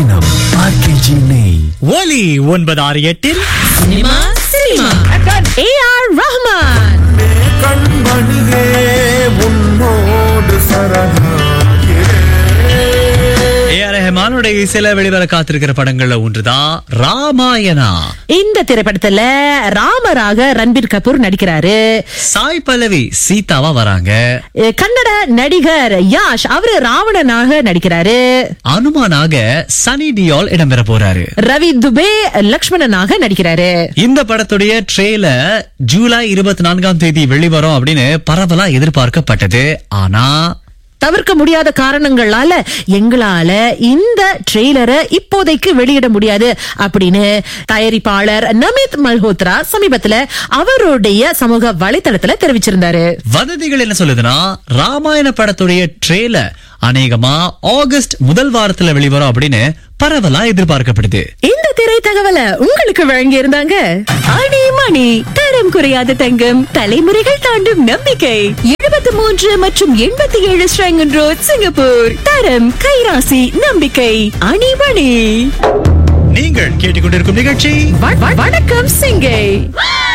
RKG நெய் ஒலி ஒன்பது ஆறு எட்டில் cinema cinema A R Rahman கண்மணியே உன்னோடு சரணாகிறேன் ஏ ஆர் ரஹ்மானுடைய இசையில வெளிவர காத்திருக்கிற படங்கள்ல ஒன்றுதான் ராமாயணா இந்த திரைப்படத்துல ராமராக ரன்பீர் கபூர் நடிக்கிறாரு சாய் பல்லவி சீதாவா வராங்க அஹ் கன்னட நடிகர் யாஷ் அவரு ராவணனாக நடிக்கிறாரு அனுமானாக சனி டியால் இடம்பெற போறாரு ரவி துபே லக்ஷ்மணனாக நடிக்கிறாரு இந்த படத்துடைய ட்ரெய்லர் ஜூலை இருபத்தி நான்காம் தேதி வெளிவரும் அப்படின்னு பரவலா எதிர்பார்க்கப்பட்டது ஆனா தவிர்க்க முடியாத காரணங்களால எங்களால இந்த ட்ரெய்லரை இப்போதைக்கு வெளியிட முடியாது அப்படின்னு தயாரிப்பாளர் நமித் மல்ஹோத்ரா சமீபத்துல அவருடைய சமூக வலைத்தளத்துல தெரிவிச்சிருந்தாரு வதந்திகள் என்ன சொல்லுதுன்னா ராமாயண படத்துடைய ட்ரெய்லர் அநேகமா ஆகஸ்ட் முதல் வாரத்துல வெளிவரும் அப்படின்னு பரவலா எதிர்பார்க்கப்படுது இந்த திரை தகவலை உங்களுக்கு வழங்கி இருந்தாங்க அணி மணி தரம் குறையாத தங்கம் தலைமுறைகள் தாண்டும் நம்பிக்கை எழுபத்தி மூன்று மற்றும் எண்பத்தி ஏழு ஸ்ரங்கன் ரோட் சிங்கப்பூர் தரம் கைராசி நம்பிக்கை அணிமணி நீங்கள் கேட்டுக்கொண்டிருக்கும் நிகழ்ச்சி வ- வ- வணக்கம் சிங்கை